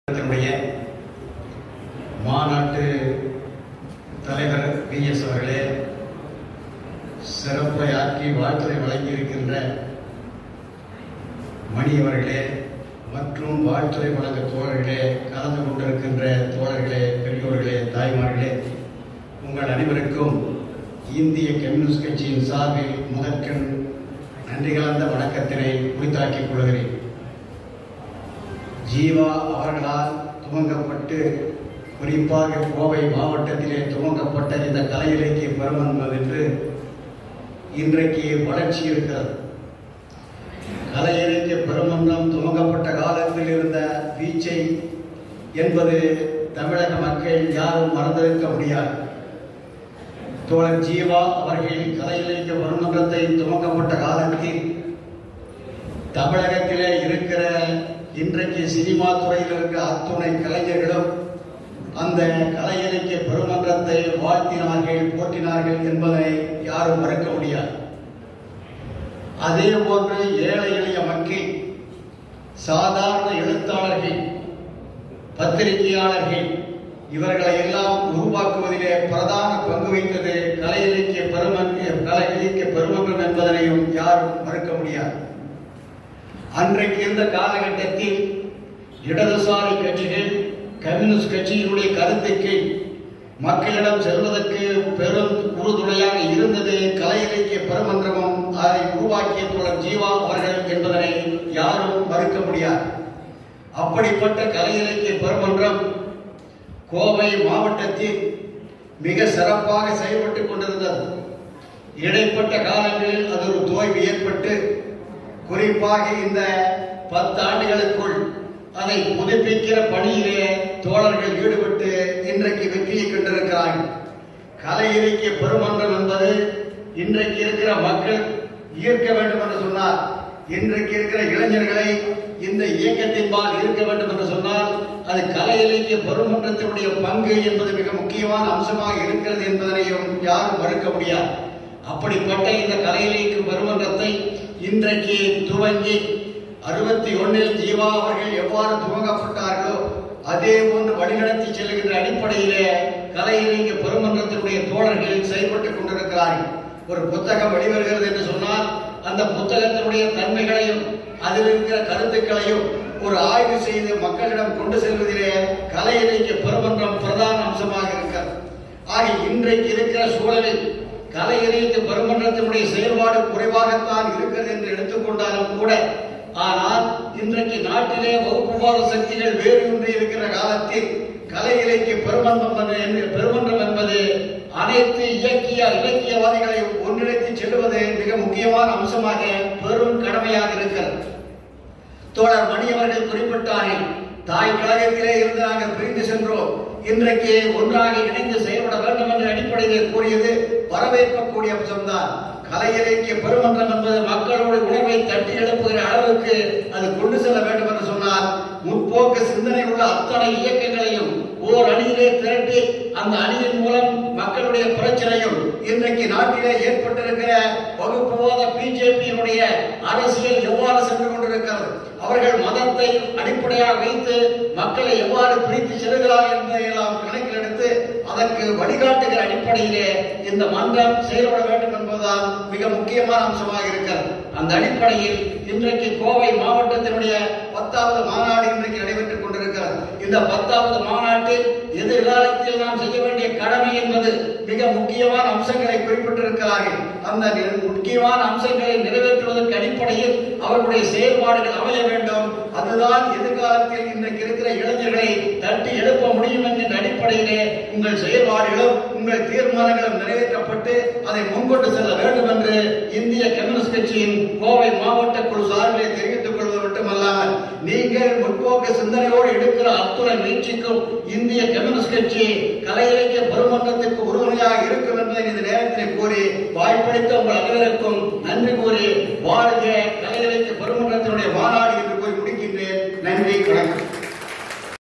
இதனுடைய மாநாட்டு தலைவர் பி எஸ் அவர்களே சிறப்பை ஆற்றி வாழ்த்துறை வழங்கியிருக்கின்ற மணி அவர்களே மற்றும் வாழ்த்துறை வழங்க தோழர்களே கலந்து கொண்டிருக்கின்ற தோழர்களே பெரியோர்களே தாய்மார்களே உங்கள் அனைவருக்கும் இந்திய கம்யூனிஸ்ட் கட்சியின் சார்பில் முதற்கண் நன்றி கலந்த வணக்கத்தினை உரித்தாக்கிக் கொள்கிறேன் ஜீவா அவர்களால் துவங்கப்பட்டு குறிப்பாக கோவை மாவட்டத்திலே துவங்கப்பட்ட இந்த கலை இலக்கிய பெருமன்றம் என்று இன்றைக்கு வளர்ச்சி இருக்கிறது கலை இலக்கிய பெருமன்றம் துவங்கப்பட்ட காலத்தில் இருந்த வீச்சை என்பது தமிழக மக்கள் யாரும் மறந்திருக்க முடியாது தோழர் ஜீவா அவர்கள் கலை இலக்கிய பெருமன்றத்தை துவங்கப்பட்ட காலத்தில் தமிழகத்திலே இருக்கிற இன்றைக்கு சினிமா துறையில் இருக்கிற அத்துணை கலைஞர்களும் அந்த கலை இலக்கிய பெருமன்றத்தை வாழ்த்தினார்கள் போற்றினார்கள் என்பதை யாரும் மறுக்க முடியாது அதே போன்று ஏழை எளிய மக்கள் சாதாரண எழுத்தாளர்கள் பத்திரிகையாளர்கள் இவர்களை எல்லாம் உருவாக்குவதிலே பிரதான பங்கு வைத்தது கலை இலக்கிய பெருமன்ற கலை இலக்கிய பெருமன்றம் என்பதனையும் யாரும் மறுக்க முடியாது அன்றைக்கு இருந்த காலகட்டத்தில் இடதுசாரி கட்சிகள் கம்யூனிஸ்ட் கட்சியினுடைய கருத்துக்கு மக்களிடம் செல்வதற்கு பெரும் உறுதுணையாக இருந்தது கலை இலக்கிய பெருமன்றமும் அதை உருவாக்கிய தோழர் ஜீவா அவர்கள் என்பதனை யாரும் மறுக்க முடியாது அப்படிப்பட்ட கலை இலக்கிய பெருமன்றம் கோவை மாவட்டத்தில் மிக சிறப்பாக செயல்பட்டுக் கொண்டிருந்தது இடைப்பட்ட காலங்களில் அது ஒரு தோய்வு ஏற்பட்டு குறிப்பாக இந்த பத்து ஆண்டுகளுக்குள் அதை புதுப்பிக்கிற பணியிலே தோழர்கள் ஈடுபட்டு இன்றைக்கு வெற்றியை கண்டிருக்கிறார்கள் கலை இலக்கிய பெருமன்றம் என்பது இன்றைக்கு இருக்கிற மக்கள் ஈர்க்க வேண்டும் என்று சொன்னார் இன்றைக்கு இருக்கிற இளைஞர்களை இந்த இயக்கத்தின்பால் ஈர்க்க வேண்டும் என்று சொன்னால் அது கலை இலக்கிய பெருமன்றத்தினுடைய பங்கு என்பது மிக முக்கியமான அம்சமாக இருக்கிறது என்பதனையும் யாரும் மறுக்க முடியாது அப்படிப்பட்ட இந்த கலை இலக்கிய பெருமன்றத்தை இன்றைக்கு துவங்கி அறுபத்தி ஒன்னில் ஜீவா அவர்கள் எவ்வாறு துவங்கப்பட்டார்களோ அதே போன்று வழிநடத்தி செல்கின்ற அடிப்படையிலே கலை இலக்கிய பெருமன்றத்தினுடைய தோழர்கள் செயல்பட்டுக் கொண்டிருக்கிறார்கள் ஒரு புத்தகம் வெளிவருகிறது என்று சொன்னால் அந்த புத்தகத்தினுடைய தன்மைகளையும் அதில் இருக்கிற கருத்துக்களையும் ஒரு ஆய்வு செய்து மக்களிடம் கொண்டு செல்வதிலே கலை இலக்கிய பெருமன்றம் பிரதான அம்சமாக இருக்கிறது ஆக இன்றைக்கு இருக்கிற சூழலில் கலை இலக்கிய பெருமன்றத்தினுடைய செயல்பாடு குறைவாகத்தான் இருக்கிறது என்று எடுத்துக்கொண்டாலும் கூட ஆனால் இன்றைக்கு நாட்டிலே வகுப்புவாத சக்திகள் வேறு ஒன்று இருக்கிற காலத்தில் கலை இலக்கிய பெருமன்றம் என்று பெருமன்றம் என்பது அனைத்து இயக்கிய இலக்கியவாதிகளை ஒன்றிணைத்து செல்வது மிக முக்கியமான அம்சமாக பெரும் கடமையாக இருக்கிறது தோழர் மணி அவர்கள் குறிப்பிட்டார்கள் தாய் கழகத்திலே இருந்து நாங்கள் பிரிந்து சென்றோம் இன்றைக்கு ஒன்றாக இணைந்து செயல்பட வேண்டும் என்ற அடிப்படையிலே கூறியது வரவேற்கக்கூடிய அம்சம்தான் கலை இலக்கிய பெருமன்றம் என்பது மக்களுடைய உணர்வை தட்டி எழுப்புகிற அளவுக்கு அது கொண்டு செல்ல வேண்டும் என்று சொன்னால் முற்போக்கு சிந்தனை உள்ள அத்தனை இயக்கங்களையும் ஓர் அணியிலே திரட்டி அந்த அணியின் மூலம் மக்களுடைய பிரச்சனையும் இன்றைக்கு நாட்டிலே ஏற்பட்டிருக்கிற வகுப்புவாத பிஜேபியினுடைய அரசியல் எவ்வாறு சென்று கொண்டிருக்கிறது அவர்கள் மதத்தை அடிப்படையாக வைத்து மக்களை எவ்வாறு பிரித்து செல்கிறார்கள் என்பதை எல்லாம் கணக்கில் எடுத்து அதற்கு வழிகாட்டுகிற அடிப்படையிலே இந்த மன்றம் செயல்பட வேண்டும் என்பதுதான் மிக முக்கியமான அம்சமாக இருக்கிறது அந்த அடிப்படையில் இன்றைக்கு கோவை மாவட்டத்தினுடைய பத்தாவது மாநாடு இன்றைக்கு நடைபெற்றுக் கொண்டிருக்கிறது இந்த பத்தாவது மாநாட்டில் எதிர்காலத்தில் நாம் செய்ய வேண்டிய கடமை என்பது மிக முக்கியமான அம்சங்களை குறிப்பிட்டிருக்கிறார்கள் அந்த முக்கியமான அம்சங்களை நிறைவேற்றுவதற்கு அடிப்படையில் அவர்களுடைய செயல்பாடுகள் அமைய வேண்டும் அதுதான் எதிர்காலத்தில் இன்றைக்கு இருக்கிற இளைஞர்களை தட்டி எழுப்ப முடியும் என்கின்ற அடிப்படையிலே உங்கள் செயல்பாடுகளும் உங்கள் தீர்மானங்களும் நிறைவேற்றப்பட்டு அதை முன்கொண்டு செல்ல வேண்டும் என்று இந்திய கம்யூனிஸ்ட் கட்சியின் கோவை மாவட்ட குழு சார்பிலே தெரிவித்துக் கொள்வது மட்டுமல்லாமல் நீங்கள் முற்போக்கு சிந்தனையோடு எடுக்கிற அத்துணை முயற்சிக்கும் இந்திய கம்யூனிஸ்ட் கட்சி கலை இலக்கிய பெருமன்றத்திற்கு உறுதுணையாக இருக்கும் என்பதை இந்த நேரத்தில் கூறி வாய்ப்பளித்த உங்கள் அனைவருக்கும் நன்றி கூறி வாழ்க கலை இலக்கிய பெருமன்றத்தை